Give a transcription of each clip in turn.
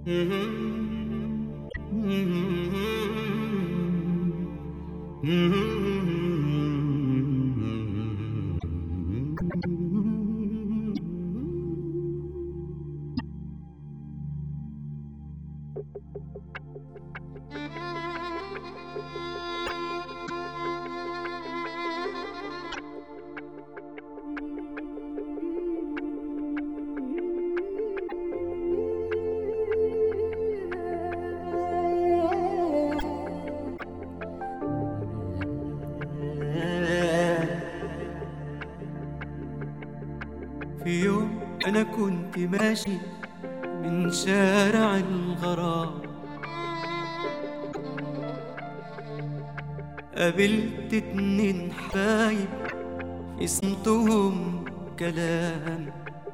في يوم أنا كنت ماشي من شارع الغرام قابلت اتنين حبايب في صمتهم كلام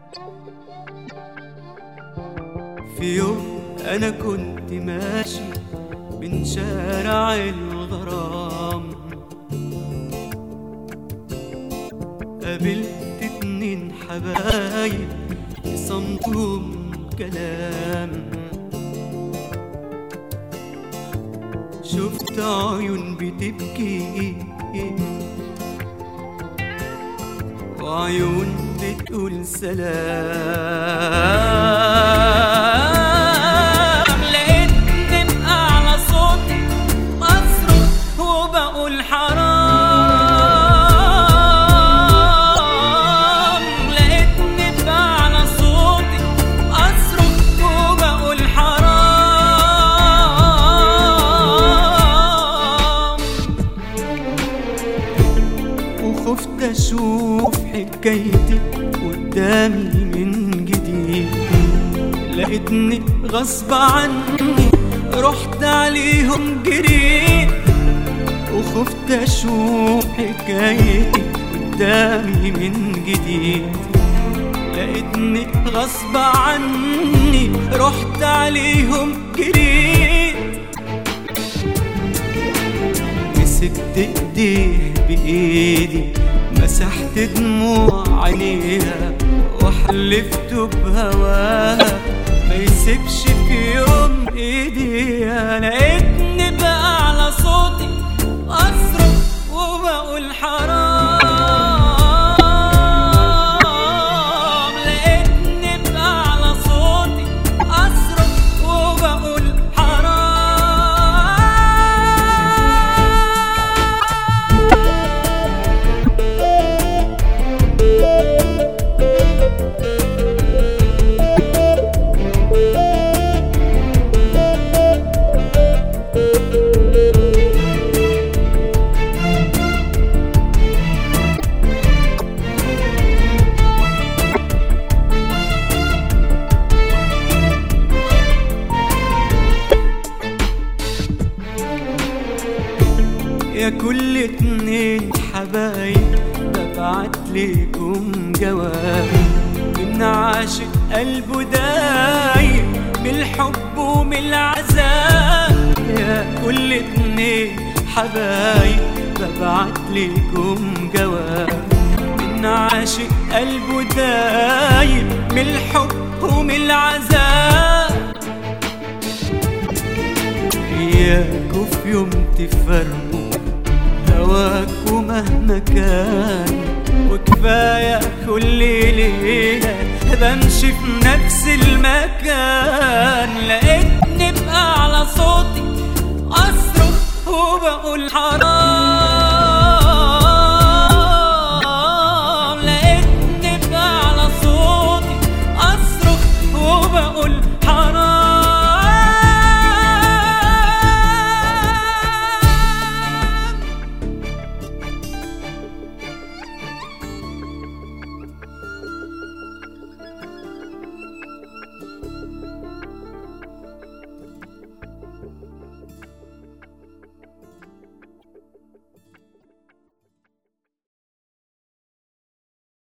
في يوم أنا كنت ماشي من شارع الغرام قابلت اتنين حبايب في صمتهم كلام شفت عيون بتبكي وعيون بتقول سلام لقيتني بأعلى صوتي بصرخ وبقول حرام لقيتني بأعلى صوتي أصرخ وبقول حرام وخفت اشوف حكايتي قدامي من جديد لقيتني غصب عني رحت عليهم جريت وخفت اشوف حكايتي قدامي من جديد لقيتني غصب عني رحت عليهم جريت مسكت ايديه بايدي مسحت دموع عينيها وحلفت بهواها ما يسيبش في يوم ايديها لقيتني بأعلى صوتي اصرخ وبقول حرام لقيتني بأعلى صوتي اصرخ وبقول حرام يا كل اتنين حبايب ببعت ليكم جواب من عاشق قلبه دايب من الحب ومن العذاب يا كل اتنين حبايب ببعت ليكم جواب من عاشق قلبه دايب من الحب ومن العذاب إياكوا في يوم تفرقوا هواكوا مهما كان وكفاية كل ليلة بمشي في نفس المكان لقيتني بأعلى صوتي أصرخ وبقول حرام